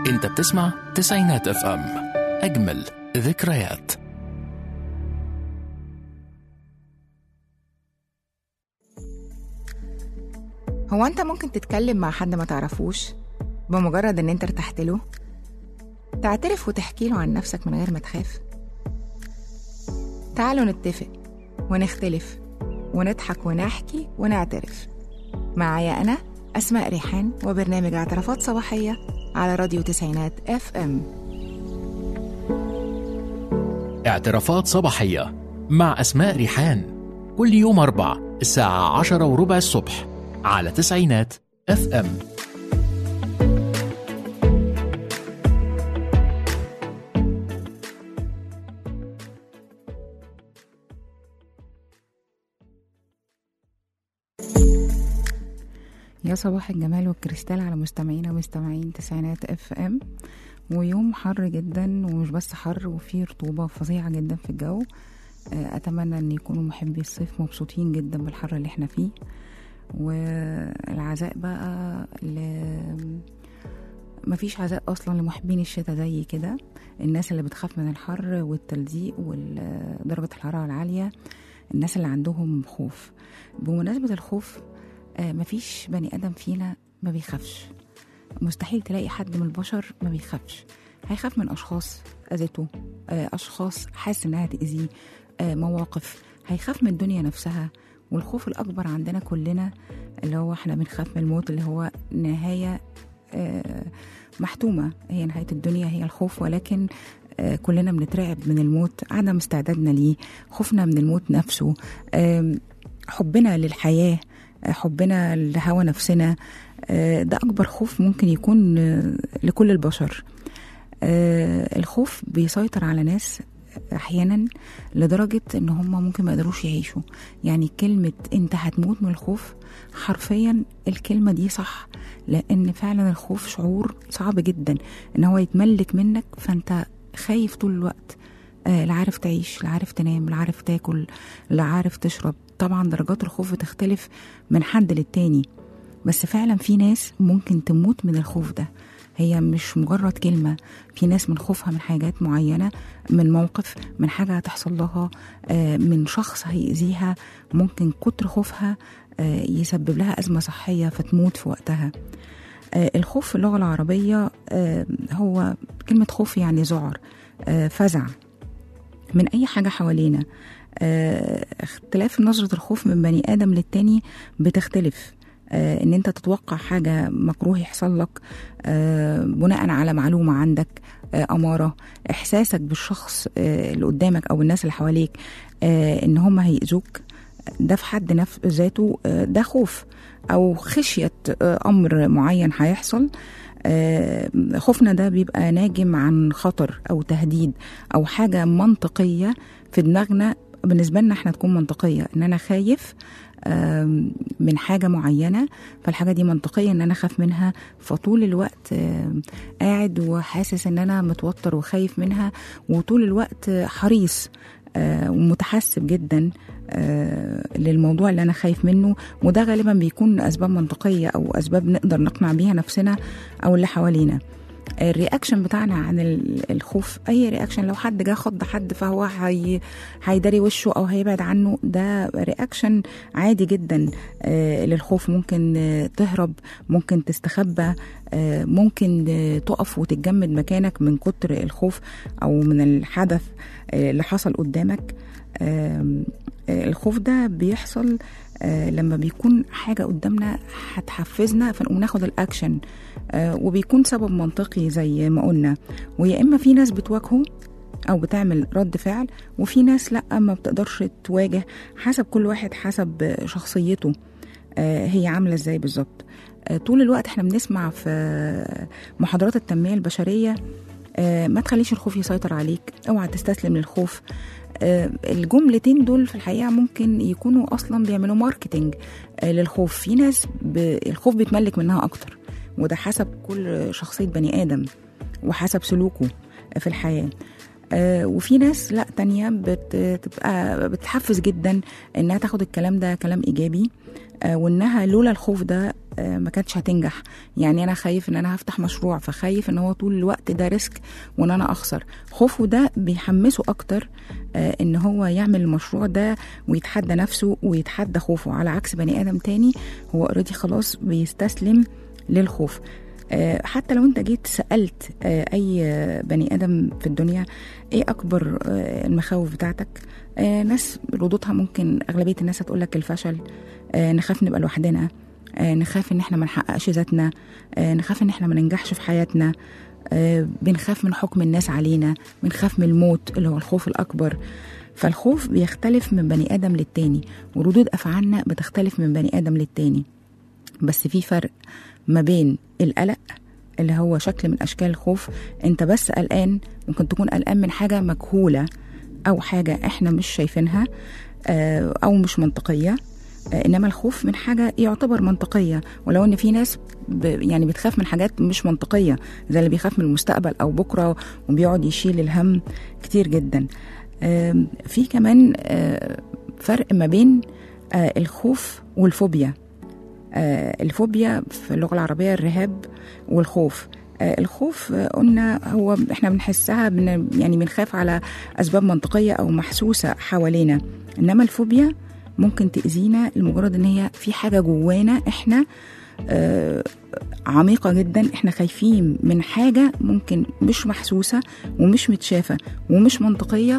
انت بتسمع تسعينات اف ام اجمل ذكريات هو انت ممكن تتكلم مع حد ما تعرفوش بمجرد ان انت ارتحت له تعترف وتحكي له عن نفسك من غير ما تخاف تعالوا نتفق ونختلف ونضحك ونحكي ونعترف معايا انا اسماء ريحان وبرنامج اعترافات صباحيه على راديو تسعينات اف ام اعترافات صباحية مع أسماء ريحان كل يوم أربع الساعة عشرة وربع الصبح على تسعينات اف ام يا صباح الجمال والكريستال على مستمعينا ومستمعين تسعينات اف ام ويوم حر جدا ومش بس حر وفيه رطوبة فظيعة جدا في الجو آه، أتمنى أن يكونوا محبي الصيف مبسوطين جدا بالحر اللي احنا فيه والعزاء بقى ل... مفيش عزاء أصلا لمحبين الشتاء زي كده الناس اللي بتخاف من الحر والتلزيق ودرجة الحرارة العالية الناس اللي عندهم خوف بمناسبة الخوف آه، مفيش بني آدم فينا ما بيخافش مستحيل تلاقي حد من البشر ما بيخافش هيخاف من أشخاص أذته آه، أشخاص حاسس إنها تأذيه آه، مواقف هيخاف من الدنيا نفسها والخوف الأكبر عندنا كلنا اللي هو احنا بنخاف من الموت اللي هو نهاية آه، محتومة هي نهاية الدنيا هي الخوف ولكن آه، كلنا بنترعب من الموت عدم استعدادنا ليه خوفنا من الموت نفسه آم، حبنا للحياة آه، حبنا لهوى نفسنا آه، ده أكبر خوف ممكن يكون آه، لكل البشر آه، الخوف بيسيطر على ناس احيانا لدرجه ان هم ممكن ما يقدروش يعيشوا يعني كلمه انت هتموت من الخوف حرفيا الكلمه دي صح لان فعلا الخوف شعور صعب جدا ان هو يتملك منك فانت خايف طول الوقت آه، لا عارف تعيش لا عارف تنام لا عارف تاكل لا عارف تشرب طبعا درجات الخوف بتختلف من حد للتاني بس فعلا في ناس ممكن تموت من الخوف ده هي مش مجرد كلمة في ناس من خوفها من حاجات معينة من موقف من حاجة هتحصل لها آه، من شخص هيأذيها ممكن كتر خوفها آه، يسبب لها أزمة صحية فتموت في وقتها آه، الخوف في اللغة العربية آه، هو كلمة خوف يعني ذعر آه، فزع من أي حاجة حوالينا آه، اختلاف نظرة الخوف من بني آدم للتاني بتختلف آه، ان انت تتوقع حاجة مكروه يحصل لك آه، بناء على معلومة عندك آه، أمارة إحساسك بالشخص آه، اللي قدامك أو الناس اللي حواليك آه، إن هم هيأذوك ده في حد نفس ذاته آه، ده خوف أو خشية آه، أمر معين هيحصل آه، خوفنا ده بيبقى ناجم عن خطر أو تهديد أو حاجة منطقية في دماغنا بالنسبة لنا احنا تكون منطقية ان انا خايف آم، من حاجة معينة فالحاجة دي منطقية ان انا اخاف منها فطول الوقت آم، قاعد وحاسس ان انا متوتر وخايف منها وطول الوقت حريص آه، ومتحسب جدا آه، للموضوع اللي انا خايف منه وده غالبا بيكون اسباب منطقيه او اسباب نقدر نقنع بيها نفسنا او اللي حوالينا الرياكشن بتاعنا عن ال- الخوف اي رياكشن لو حد جه خض حد فهو هي هيداري وشه او هيبعد عنه ده رياكشن عادي جدا آه، للخوف ممكن آه، تهرب ممكن تستخبى آه، ممكن آه، تقف وتتجمد مكانك من كتر الخوف او من الحدث آه، اللي حصل قدامك آم، آه، الخوف ده بيحصل آه، لما بيكون حاجة قدامنا هتحفزنا فنقوم ناخد الأكشن آه، وبيكون سبب منطقي زي ما قلنا ويا إما في ناس بتواجهه أو بتعمل رد فعل وفي ناس لأ ما بتقدرش تواجه حسب كل واحد حسب شخصيته آه، هي عاملة ازاي بالظبط آه، طول الوقت احنا بنسمع في محاضرات التنمية البشرية آه، ما تخليش الخوف يسيطر عليك اوعى تستسلم للخوف آه، الجملتين دول في الحقيقة ممكن يكونوا أصلا بيعملوا ماركتينج آه، للخوف في ناس ب... الخوف بيتملك منها أكتر وده حسب كل شخصية بني آدم وحسب سلوكه في الحياة آه، وفي ناس لا تانية بتبقى بتحفز جدا انها تاخد الكلام ده كلام ايجابي آه، وانها لولا الخوف ده آه، ما كانتش هتنجح يعني انا خايف ان انا هفتح مشروع فخايف ان هو طول الوقت ده ريسك وان انا اخسر خوفه ده بيحمسه اكتر آه، ان هو يعمل المشروع ده ويتحدى نفسه ويتحدى خوفه على عكس بني ادم تاني هو اوريدي خلاص بيستسلم للخوف آه، حتى لو انت جيت سالت آه، اي آه، بني ادم في الدنيا ايه اكبر آه، المخاوف بتاعتك آه، ناس ردودها ممكن اغلبيه الناس هتقول لك الفشل آه، نخاف نبقى لوحدنا آه، نخاف ان احنا ما نحققش ذاتنا آه، نخاف ان احنا ما ننجحش في حياتنا آه، بنخاف من حكم الناس علينا بنخاف من الموت اللي هو الخوف الاكبر فالخوف بيختلف من بني ادم للتاني وردود افعالنا بتختلف من بني ادم للتاني بس في فرق ما بين القلق اللي هو شكل من اشكال الخوف انت بس قلقان ممكن تكون قلقان من حاجه مجهوله او حاجه احنا مش شايفينها آه، او مش منطقيه آه، انما الخوف من حاجه يعتبر منطقيه ولو ان في ناس ب يعني بتخاف من حاجات مش منطقيه زي اللي بيخاف من المستقبل او بكره وبيقعد يشيل الهم كتير جدا آم، في كمان آه، فرق ما بين آه، الخوف والفوبيا آه، الفوبيا في اللغه العربيه الرهاب والخوف آه، الخوف آه، قلنا هو احنا بنحسها بن يعني بنخاف على اسباب منطقيه او محسوسه حوالينا انما الفوبيا ممكن تاذينا لمجرد ان هي في حاجه جوانا احنا آه، عميقه جدا احنا خايفين من حاجه ممكن مش محسوسه ومش متشافه ومش منطقيه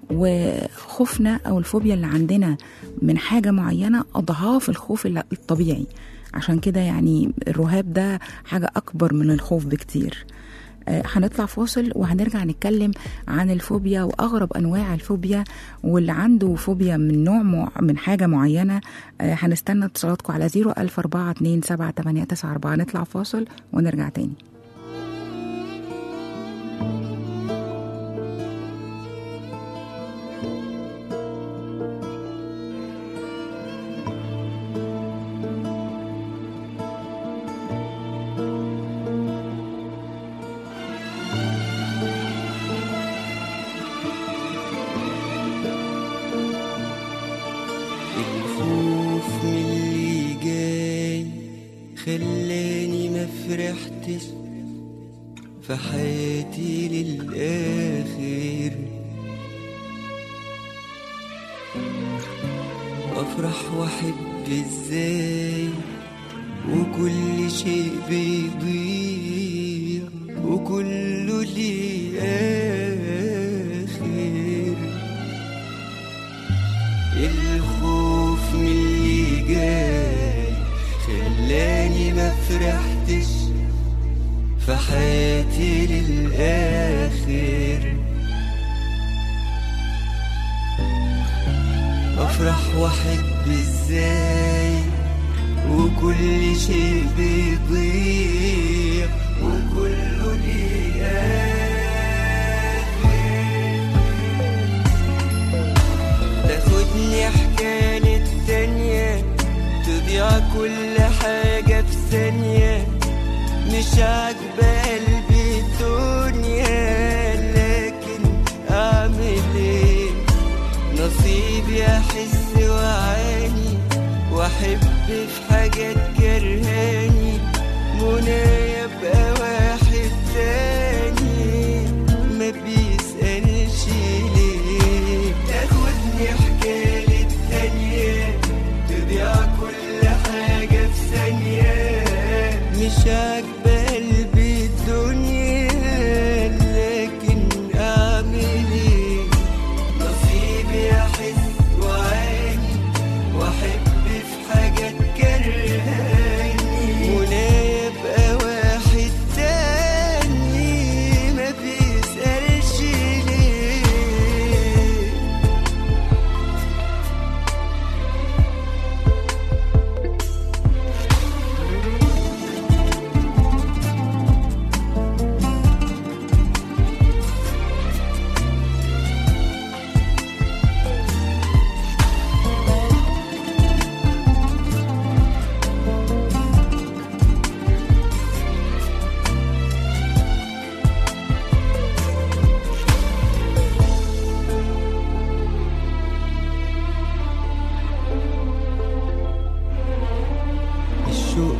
وخوفنا او الفوبيا اللي عندنا من حاجه معينه اضعاف الخوف الل- الطبيعي عشان كده يعني الرهاب ده حاجه اكبر من الخوف بكتير آه، هنطلع فاصل وهنرجع نتكلم عن الفوبيا واغرب انواع الفوبيا واللي عنده فوبيا من نوع مع من حاجه معينه آه، هنستنى اتصالاتكم على 010427894 نطلع فاصل ونرجع تاني الخوف من اللي جاي خلاني ما فرحتش في حياتي للآخر أفرح وأحب إزاي وكل شيء بيضيع وكله ليه آخر الخوف من اللي جاي خلاني ما فرحتش في حياتي للآخر أفرح وأحب إزاي وكل شيء بيضيع وكله ليه آخر تاخدني حكاية للتانية تضيع كل حاجة في ثانية مش عاجبة قلبي الدنيا لكن أعمل إيه نصيبي أحس وأعاني وأحب في حاجات كرهاني منايا أبقى واحد تاني ما بيسألش ليه تاخدني حكاية للتانية تضيع كل حاجة في ثانية مش عاجبة قلبي الدنيا لكن أعمل إيه نصيبي أحس وأعاني وأحب في حاجات كرهاني ولا يبقى واحد تاني ما بيسألش ليه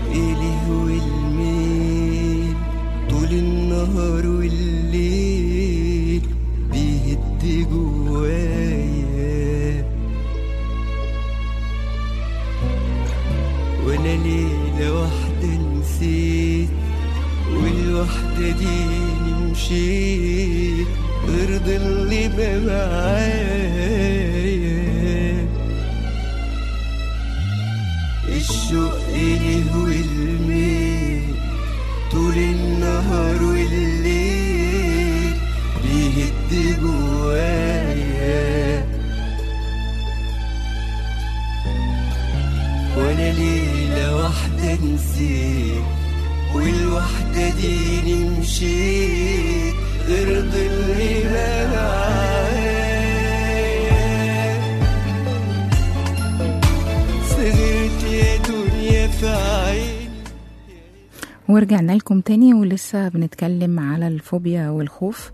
ليه والميل طول النهار والليل بيهد جوايا وانا ليلة واحدة نسيت والوحدة دي مشيت ارض اللي بقى معايا الشوق ليه والميل طول النهار والليل بيهد جوايا وانا ليلة واحدة نسيت والوحدة دي مشيت غير ضلي ما معايا صغرت يا دنيا في عيني ورجعنا لكم تاني ولسه بنتكلم على الفوبيا والخوف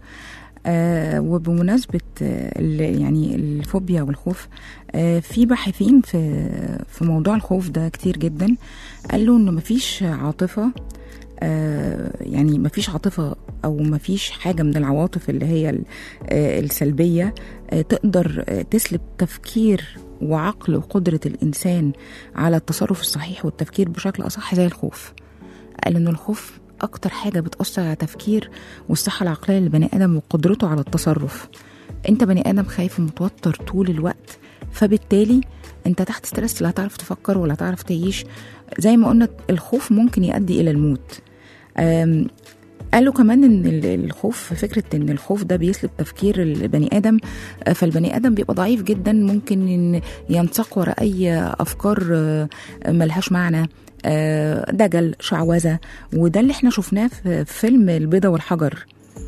آه وبمناسبة آه، ال- يعني الفوبيا والخوف آه في باحثين في في موضوع الخوف ده كتير جدا قالوا انه مفيش عاطفة آه يعني مفيش عاطفة او مفيش حاجة من العواطف اللي هي ال- آه السلبية آه تقدر آه تسلب تفكير وعقل وقدرة الإنسان على التصرف الصحيح والتفكير بشكل أصح زي الخوف قال إن الخوف أكتر حاجة بتأثر على تفكير والصحة العقلية للبني آدم وقدرته على التصرف أنت بني آدم خايف ومتوتر طول الوقت فبالتالي أنت تحت ستريس لا هتعرف تفكر ولا هتعرف تعيش زي ما قلنا الخوف ممكن يؤدي إلى الموت أم، قالوا كمان ان ال- الخوف فكره ان الخوف ده بيسلب تفكير البني ادم آه، فالبني ادم بيبقى ضعيف جدا ممكن إن ينساق وراء اي افكار آه، ملهاش معنى آه، دجل شعوذه وده اللي احنا شفناه في في فيلم البيضه والحجر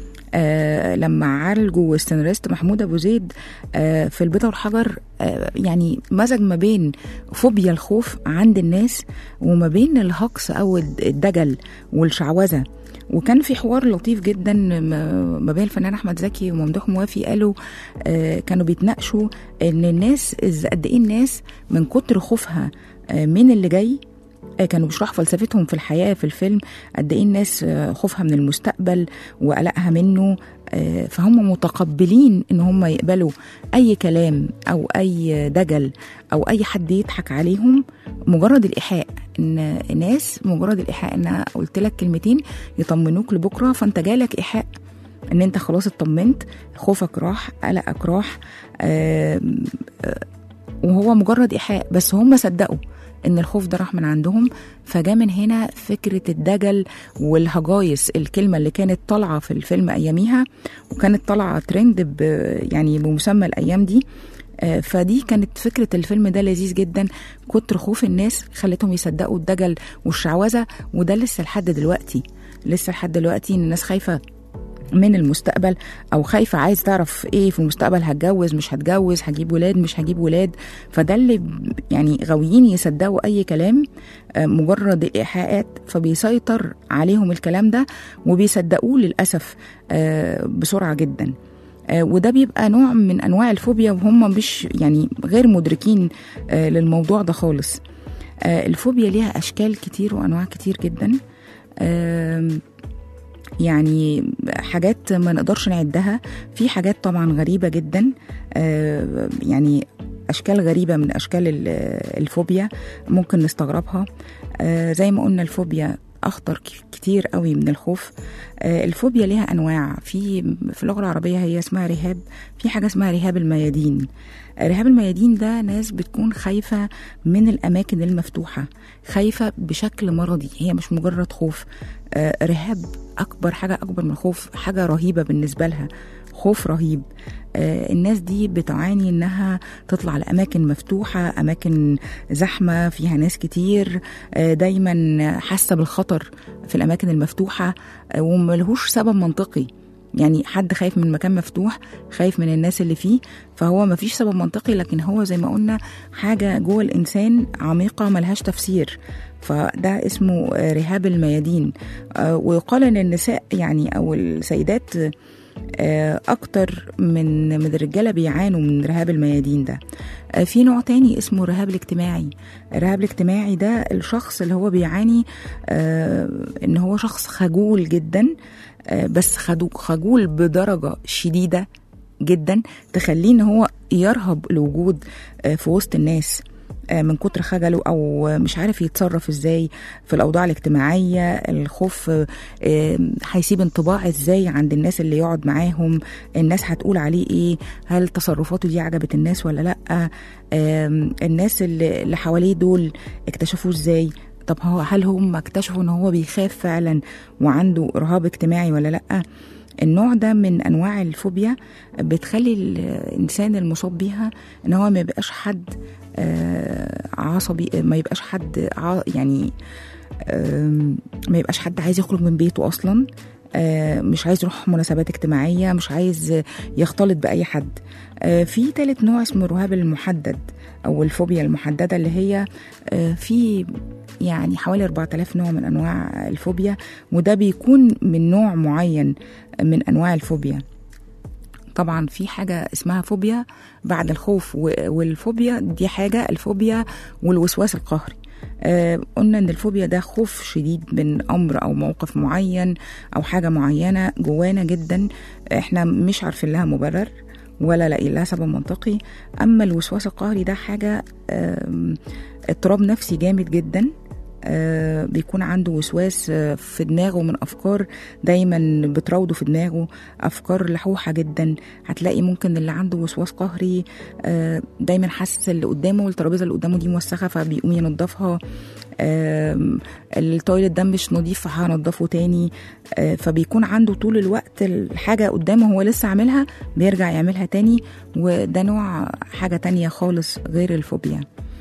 آه لما عالجوا السيناريست محمود ابو زيد آه في البيضه والحجر آه يعني مزج ما بين فوبيا الخوف عند الناس وما بين الهقص او الدجل والشعوذه وكان في حوار لطيف جدا ما ما بين الفنان احمد زكي وممدوح موافي قالوا آه كانوا بيتناقشوا ان الناس إز- قد ايه الناس من كتر خوفها آه من اللي جاي آه، كانوا بيشرحوا فلسفتهم في الحياة في الفيلم قد إيه الناس آه، خوفها من المستقبل وقلقها منه آه، فهم متقبلين إن هم يقبلوا أي كلام أو أي دجل أو أي حد يضحك عليهم مجرد الإيحاء إن ناس مجرد الإيحاء إن أنا قلت لك كلمتين يطمنوك لبكرة فأنت جالك إيحاء إن أنت خلاص اطمنت خوفك راح قلقك راح آم، آه، وهو مجرد إيحاء بس هم صدقوا ان الخوف ده راح من عندهم فجاء من هنا فكره الدجل والهجايس الكلمه اللي كانت طالعه في الفيلم اياميها وكانت طالعه ترند ب يعني بمسمى الايام دي آه، فدي كانت فكره الفيلم ده لذيذ جدا كتر خوف الناس خلتهم يصدقوا الدجل والشعوذه وده لسه لحد دلوقتي لسه لحد دلوقتي ان الناس خايفه من المستقبل او خايفه عايز تعرف ايه في المستقبل هتجوز مش هتجوز هجيب ولاد مش هجيب ولاد فده اللي ب- يعني غاويين يصدقوا اي كلام آه، مجرد الايحاءات فبيسيطر عليهم الكلام ده وبيصدقوه للاسف آه، بسرعه جدا آه، وده بيبقى نوع من انواع الفوبيا وهم مش يعني غير مدركين آه، للموضوع ده خالص آه، الفوبيا ليها اشكال كتير وانواع كتير جدا آم، يعني حاجات ما نقدرش نعدها في حاجات طبعا غريبة جدا آه، يعني أشكال غريبة من أشكال ال- الفوبيا ممكن نستغربها آه، زي ما قلنا الفوبيا أخطر ك- كتير قوي من الخوف آه، الفوبيا ليها أنواع في في اللغة العربية هي اسمها رهاب في حاجة اسمها رهاب الميادين رهاب الميادين ده ناس بتكون خايفة من الأماكن المفتوحة خايفة بشكل مرضي هي مش مجرد خوف آه، رهاب أكبر حاجة أكبر من الخوف حاجة رهيبة بالنسبة لها خوف رهيب آه، الناس دي بتعاني انها تطلع لاماكن مفتوحه اماكن زحمه فيها ناس كتير آه، دايما حاسه بالخطر في الاماكن المفتوحه آه، وملهوش سبب منطقي يعني حد خايف من مكان مفتوح خايف من الناس اللي فيه فهو مفيش سبب منطقي لكن هو زي ما قلنا حاجة جوه الإنسان عميقة ملهاش تفسير فده اسمه آه، رهاب الميادين آه، ويقال ان النساء يعني او السيدات آه، اكتر من من الرجاله بيعانوا من رهاب الميادين ده آه، في نوع تاني اسمه الرهاب الاجتماعي الرهاب الاجتماعي ده الشخص اللي هو بيعاني آه، ان هو شخص خجول جدا آه، بس خدو- خجول بدرجه شديده جدا تخليه ان هو يرهب الوجود آه، في وسط الناس آه، من كتر خجله او مش عارف يتصرف ازاي في الاوضاع الاجتماعيه الخوف آه، آه، هيسيب انطباع ازاي عند الناس اللي يقعد معاهم الناس هتقول عليه ايه هل تصرفاته دي عجبت الناس ولا لا آم، الناس اللي اللي حواليه دول اكتشفوه ازاي طب هو هل هم اكتشفوا ان هو بيخاف فعلا وعنده رهاب اجتماعي ولا لا النوع ده من انواع الفوبيا بتخلي الانسان المصاب بيها ان هو ما يبقاش حد آه، عصبي ما يبقاش حد ع- يعني آم، ما يبقاش حد عايز يخرج من بيته اصلا آه، مش عايز يروح مناسبات اجتماعيه مش عايز يختلط باي حد آه، في تالت نوع اسمه الرهاب المحدد او الفوبيا المحدده اللي هي آه، في يعني حوالي 4000 نوع من انواع الفوبيا وده بيكون من نوع معين من انواع الفوبيا طبعا في حاجة اسمها فوبيا بعد الخوف و- والفوبيا دي حاجة الفوبيا والوسواس القهري آه قلنا ان الفوبيا ده خوف شديد من امر او موقف معين او حاجة معينة جوانا جدا احنا مش عارفين لها مبرر ولا لاقي لها سبب منطقي اما الوسواس القهري ده حاجة آم، اضطراب نفسي جامد جدا آه، بيكون عنده وسواس آه، في دماغه من افكار دايما بتراوده في دماغه افكار لحوحه جدا هتلاقي ممكن اللي عنده وسواس قهري آه، دايما حاسس اللي قدامه الترابيزه اللي قدامه دي موسخه فبيقوم ينظفها آم، التويلت ده مش نظيف فهنضفه تاني آه، فبيكون عنده طول الوقت الحاجه قدامه هو لسه عاملها بيرجع يعملها تاني وده نوع حاجه تانية خالص غير الفوبيا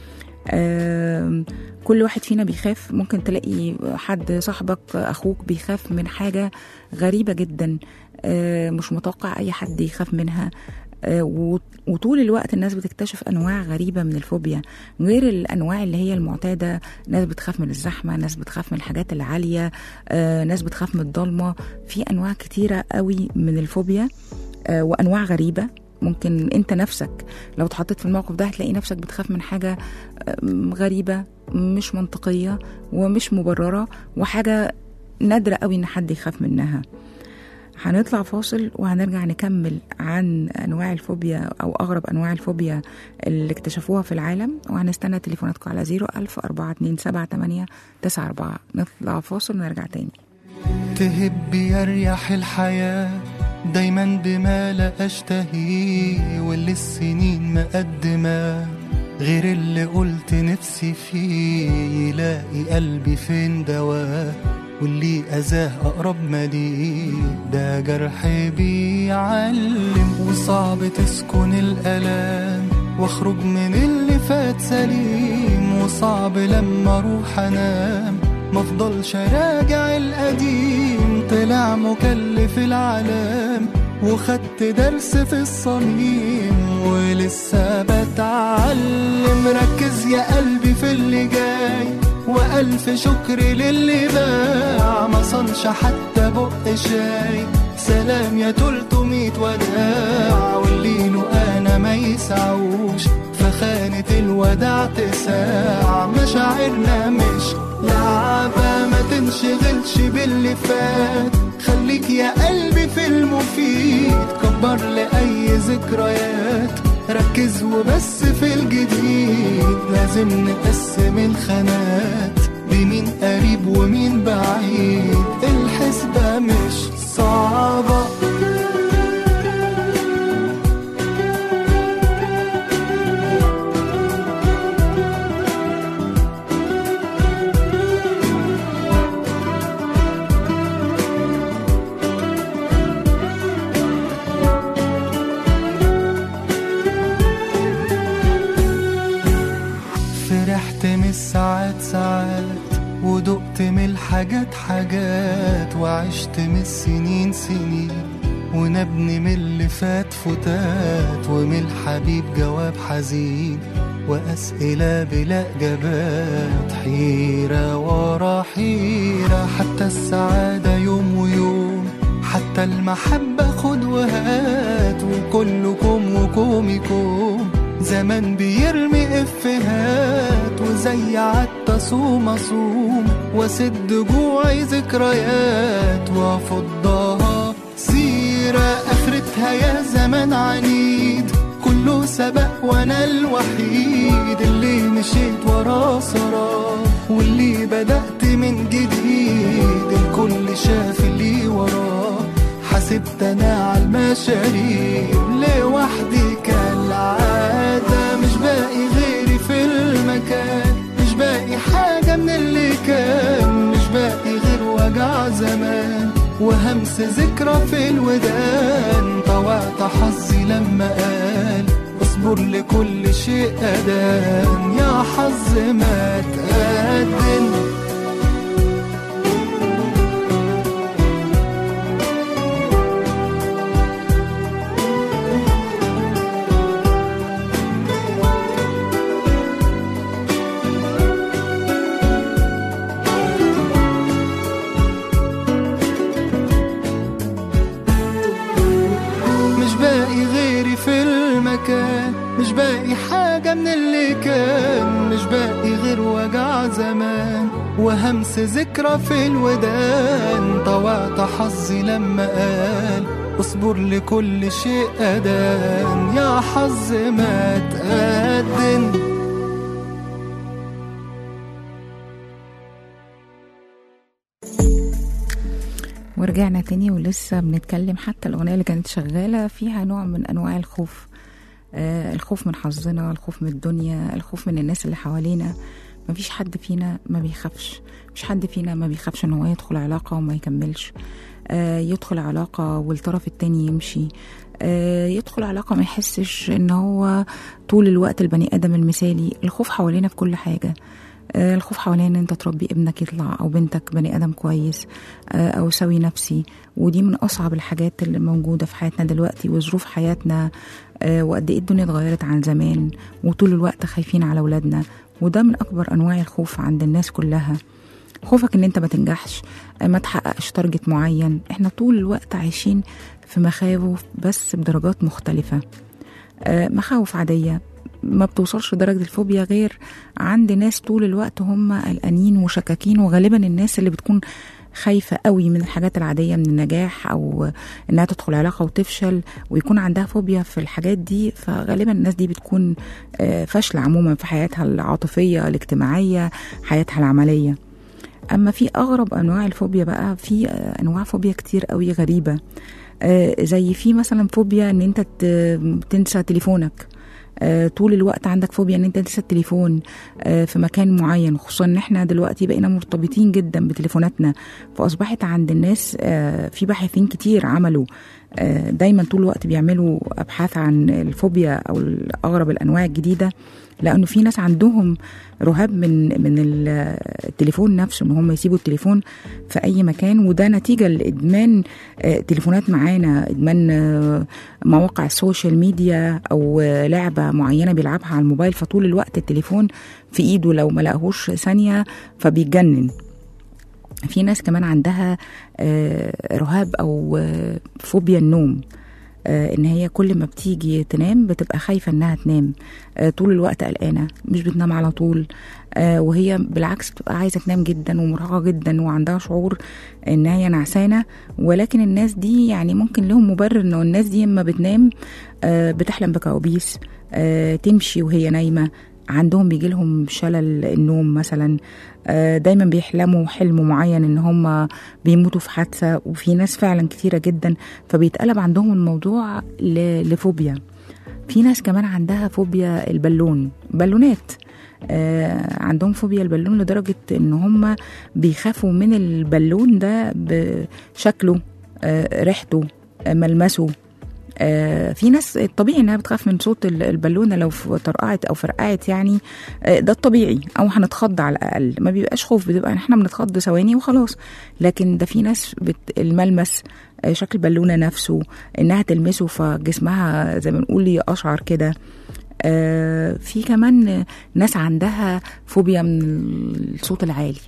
آم، كل واحد فينا بيخاف ممكن تلاقي حد صاحبك اخوك بيخاف من حاجه غريبه جدا آه، مش متوقع اي حد يخاف منها آه، و- وطول الوقت الناس بتكتشف انواع غريبه من الفوبيا غير الانواع اللي هي المعتاده ناس بتخاف من الزحمه ناس بتخاف من الحاجات العاليه آه، ناس بتخاف من الضلمه في انواع كتيره قوي من الفوبيا آه، وانواع غريبه ممكن انت نفسك لو اتحطيت في الموقف ده هتلاقي نفسك بتخاف من حاجه آم، غريبه مش منطقيه ومش مبرره وحاجه نادره قوي ان حد يخاف منها هنطلع فاصل وهنرجع نكمل عن انواع الفوبيا او اغرب انواع الفوبيا اللي اكتشفوها في العالم وهنستنى تليفوناتكم على 01000 427 94 نطلع فاصل ونرجع تاني تهب يريح الحياة دايما بما لا أشتهيه واللي السنين مقدمة غير اللي قلت نفسي فيه يلاقي قلبي فين دواه واللي أذاه أقرب ما ليه ده جرح بيعلم وصعب تسكن الألام واخرج من اللي فات سليم وصعب لما اروح انام مفضلش راجع القديم طلع مكلف العالم وخدت درس في الصميم ولسه بتعلم ركز يا قلبي في اللي جاي وألف شكر للي باع ما صنش حتى بق شاي سلام يا تلتمية وداع واللي له أنا ما يسعوش فخانة الوداع تساع مشاعرنا مش لعبة ما تنشغلش باللي فات خليك يا قلبي في المفيد كبر لأي ذكريات ركز وبس في الجديد لازم نقسم الخانات بمين قريب ومين بعيد الحسبة مش صعبة فرحت من الساعات ساعات ودقت من الحاجات حاجات وعشت من السنين سنين ونبني من اللي فات فتات ومن الحبيب جواب حزين وأسئلة بلا إجابات حيرة ورا حيرة حتى السعادة يوم ويوم حتى انت المحبة خد وهات وكلكم وكومكم زمان بيرمي افهات وزي عدت صوم اصوم واسد جوعي ذكريات وافضها سيرة اخرتها يا زمان عنيد كله سبق وانا الوحيد اللي مشيت وراه سراه واللي بدأت من جديد الكل شاف اللي وراه حسبت انا على المشاريب لوحدي كالعادة مش باقي غيري في المكان مش باقي حاجة من اللي كان مش باقي غير وجع زمان وهمس ذكرى في الودان طوعت حظي لما قال اصبر لكل شيء أدان يا حظ ما تقدم مش باقي غيري في المكان مش باقي حاجة من اللي كان مش باقي غير وجع زمان وهمس ذكرى في الودان طوعت حظي لما قال اصبر لكل شيء أدان يا حظ ما تقدم ورجعنا تاني ولسه بنتكلم حتى الأغنية اللي كانت شغالة فيها نوع من أنواع الخوف آه الخوف من حظنا الخوف من الدنيا الخوف من الناس اللي حوالينا مفيش حد فينا ما بيخافش مش حد فينا ما بيخافش ان هو يدخل علاقة وما يكملش آه يدخل علاقة والطرف التاني يمشي آه يدخل علاقة ما يحسش ان هو طول الوقت البني ادم المثالي الخوف حوالينا في كل حاجة آه، الخوف حوالين ان انت تربي ابنك يطلع او بنتك بني ادم كويس آه، او سوي نفسي ودي من اصعب الحاجات اللي موجوده في حياتنا دلوقتي وظروف حياتنا آه، وقد ايه الدنيا اتغيرت عن زمان وطول الوقت خايفين على اولادنا وده من اكبر انواع الخوف عند الناس كلها خوفك ان انت ما تنجحش آه، ما تحققش تارجت معين احنا طول الوقت عايشين في مخاوف بس بدرجات مختلفه آه، مخاوف عاديه ما بتوصلش لدرجة الفوبيا غير عند ناس طول الوقت هم قلقانين وشكاكين وغالبا الناس اللي بتكون خايفة قوي من الحاجات العادية من النجاح أو إنها تدخل علاقة وتفشل ويكون عندها فوبيا في الحاجات دي فغالبا الناس دي بتكون آه، فاشلة عموما في حياتها العاطفية الاجتماعية حياتها العملية أما في أغرب أنواع الفوبيا بقى في آه، أنواع فوبيا كتير قوي غريبة آه، زي في مثلا فوبيا ان انت ت- تنسى تليفونك آه، طول الوقت عندك فوبيا ان انت تنسى التليفون آه، في مكان معين خصوصا ان احنا دلوقتي بقينا مرتبطين جدا بتليفوناتنا فاصبحت عند الناس آه، في باحثين كتير عملوا آه، دايما طول الوقت بيعملوا ابحاث عن الفوبيا او اغرب الانواع الجديده لانه في ناس عندهم رهاب من من ال- التليفون نفسه ان هم يسيبوا التليفون في اي مكان وده نتيجه لادمان آه، تليفونات معانا ادمان آه، مواقع السوشيال ميديا او آه، لعبه معينه بيلعبها على الموبايل فطول الوقت التليفون في ايده لو ما لقاهوش ثانيه فبيتجنن في ناس كمان عندها آه، رهاب او آه، فوبيا النوم آه، ان هي كل ما بتيجي تنام بتبقى خايفه انها تنام آه، طول الوقت قلقانه مش بتنام على طول آه، وهي بالعكس بتبقى عايزه تنام جدا ومرهقه جدا وعندها شعور ان هي نعسانه ولكن الناس دي يعني ممكن لهم مبرر انه الناس دي اما بتنام آه، بتحلم بكوابيس آه، تمشي وهي نايمه عندهم بيجي لهم شلل النوم مثلا آه، دايما بيحلموا حلم معين ان هم بيموتوا في حادثه وفي ناس فعلا كتيره جدا فبيتقلب عندهم الموضوع ل- لفوبيا في ناس كمان عندها فوبيا البالون بالونات آه عندهم فوبيا البالون لدرجة ان هم بيخافوا من البالون ده بشكله آه ريحته آه ملمسه آه في ناس الطبيعي انها بتخاف من صوت ال- البالونه لو ف- طرقعت او فرقعت يعني آه ده الطبيعي او هنتخض على الاقل ما بيبقاش خوف بتبقى احنا بنتخض ثواني وخلاص لكن ده في ناس بت الملمس آه شكل البالونه نفسه انها تلمسه فجسمها زي ما نقول يقشعر كده آه في كمان ناس عندها فوبيا من الصوت العالي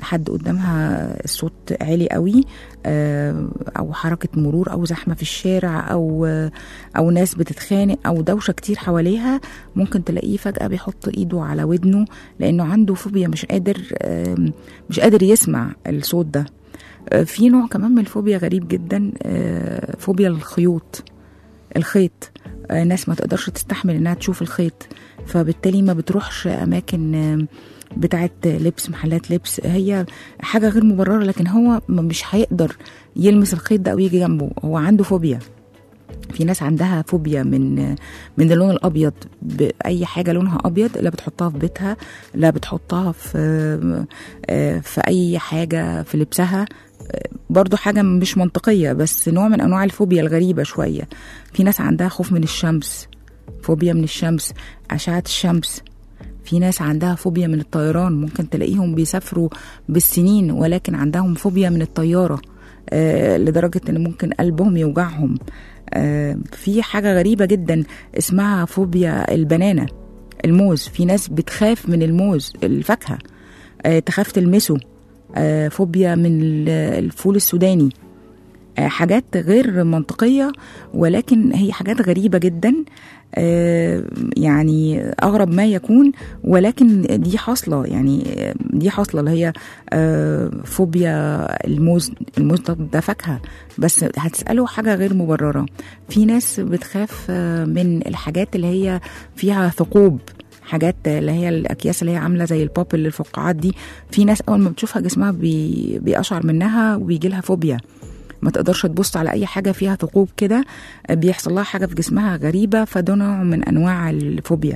حد قدامها الصوت عالي قوي آه، او حركه مرور او زحمه في الشارع او او ناس بتتخانق او دوشه كتير حواليها ممكن تلاقيه فجاه بيحط ايده على ودنه لانه عنده فوبيا مش قادر آم، مش قادر يسمع الصوت ده آه، في نوع كمان من الفوبيا غريب جدا آه، فوبيا الخيوط الخيط آه، ناس ما تقدرش تستحمل انها تشوف الخيط فبالتالي ما بتروحش اماكن آم، بتاعت لبس محلات لبس هي حاجه غير مبرره لكن هو م- مش هيقدر يلمس الخيط ده او يجي جنبه هو عنده فوبيا في ناس عندها فوبيا من من اللون الابيض باي حاجه لونها ابيض لا بتحطها في بيتها لا بتحطها في آه، في اي حاجه في لبسها آه، برضو حاجه مش منطقيه بس نوع من انواع الفوبيا الغريبه شويه في ناس عندها خوف من الشمس فوبيا من الشمس اشعه الشمس في ناس عندها فوبيا من الطيران ممكن تلاقيهم بيسافروا بالسنين ولكن عندهم فوبيا من الطياره آه، لدرجه ان ممكن قلبهم يوجعهم آه، في حاجه غريبه جدا اسمها فوبيا البنانه الموز في ناس بتخاف من الموز الفاكهه آه، تخاف تلمسه آه، فوبيا من ال- الفول السوداني آه، حاجات غير منطقية ولكن هي حاجات غريبة جدا آه، يعني أغرب ما يكون ولكن دي حاصلة يعني آه، دي حاصلة اللي هي آه، فوبيا الموز الموز ده- ده فاكهة بس هتسأله حاجة غير مبررة في ناس بتخاف آه، من الحاجات اللي هي فيها ثقوب حاجات اللي هي الاكياس اللي هي عامله زي البوب اللي الفقاعات دي في ناس اول ما بتشوفها جسمها بي... بيقشعر منها وبيجي لها فوبيا ما تقدرش تبص على اي حاجه فيها ثقوب كده بيحصل لها حاجه في جسمها غريبه فده نوع من انواع الفوبيا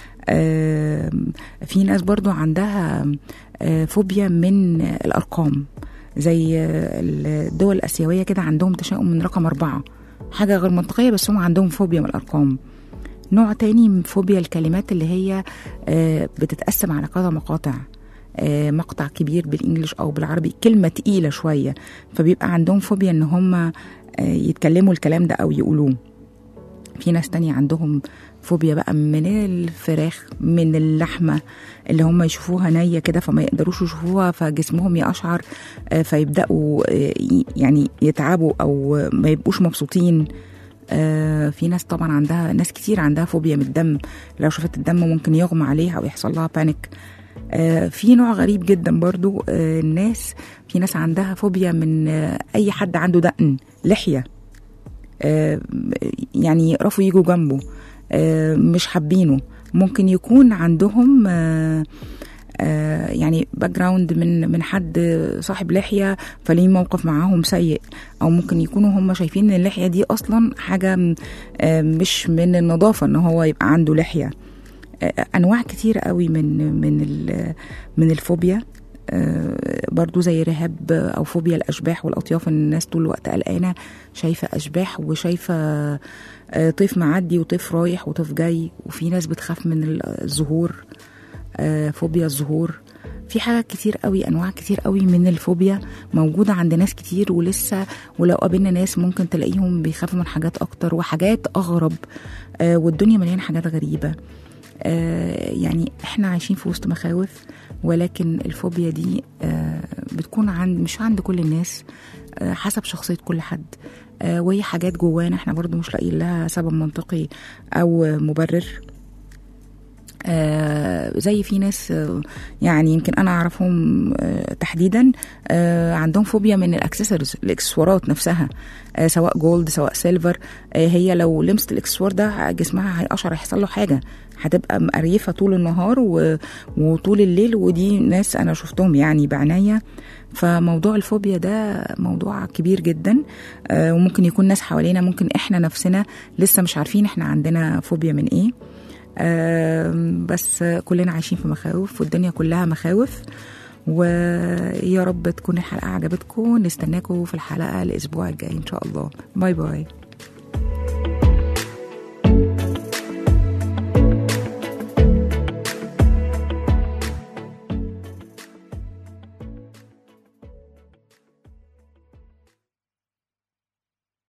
آم، في ناس برضو عندها آه، فوبيا من الارقام زي آه، الدول الاسيويه كده عندهم تشاؤم من رقم أربعة حاجه غير منطقيه بس هم عندهم فوبيا من الارقام نوع تاني من فوبيا الكلمات اللي هي آه، بتتقسم على كذا مقاطع آه، مقطع كبير بالانجلش او بالعربي كلمه تقيله شويه فبيبقى عندهم فوبيا ان هم آه، يتكلموا الكلام ده او يقولوه في ناس تانية عندهم فوبيا بقى من الفراخ من اللحمة اللي هم يشوفوها نية كده فما يقدروش يشوفوها فجسمهم يقشعر آه، فيبدأوا آه، ي- يعني يتعبوا أو ما يبقوش مبسوطين آه، في ناس طبعا عندها ناس كتير عندها فوبيا من الدم لو شافت الدم ممكن يغمى عليها او يحصل لها بانيك آه، في نوع غريب جدا برضو آه، الناس في ناس عندها فوبيا من آه، اي حد عنده دقن لحيه آه، يعني يقرفوا يجوا جنبه آه، مش حابينه ممكن يكون عندهم آه، آه، يعني باك جراوند من من حد صاحب لحيه فليه موقف معاهم سيء او ممكن يكونوا هم شايفين ان اللحيه دي اصلا حاجه م- آه، مش من النظافه ان هو يبقى عنده لحيه آه، انواع كتير قوي من من ال- من الفوبيا آه، برضو زي رهاب او فوبيا الاشباح والاطياف ان الناس طول الوقت قلقانه شايفه اشباح وشايفه آه، طيف معدي وطيف رايح وطيف جاي وفي ناس بتخاف من الظهور آه، فوبيا الظهور في حاجات كتير قوي انواع كتير قوي من الفوبيا موجوده عند ناس كتير ولسه ولو قابلنا ناس ممكن تلاقيهم بيخافوا من حاجات اكتر وحاجات اغرب آه، والدنيا مليانه حاجات غريبه آه، يعني احنا عايشين في وسط مخاوف ولكن الفوبيا دي آه، بتكون عند مش عند كل الناس آه، حسب شخصية كل حد آه، وهي حاجات جوانا احنا برضو مش لاقيين لها سبب منطقي او مبرر آه زي في ناس آه يعني يمكن انا اعرفهم آه تحديدا آه عندهم فوبيا من الاكسسوارز الاكسسوارات نفسها آه سواء جولد سواء سيلفر آه هي لو لمست الاكسسوار ده جسمها هيقشر هيحصل له حاجه هتبقى مقريفه طول النهار و... وطول الليل ودي ناس انا شفتهم يعني بعناية فموضوع الفوبيا ده موضوع كبير جدا آه وممكن يكون ناس حوالينا ممكن احنا نفسنا لسه مش عارفين احنا عندنا فوبيا من ايه آم، بس كلنا عايشين في مخاوف والدنيا كلها مخاوف ويا رب تكون الحلقة عجبتكم نستناكم في الحلقة الأسبوع الجاي إن شاء الله باي باي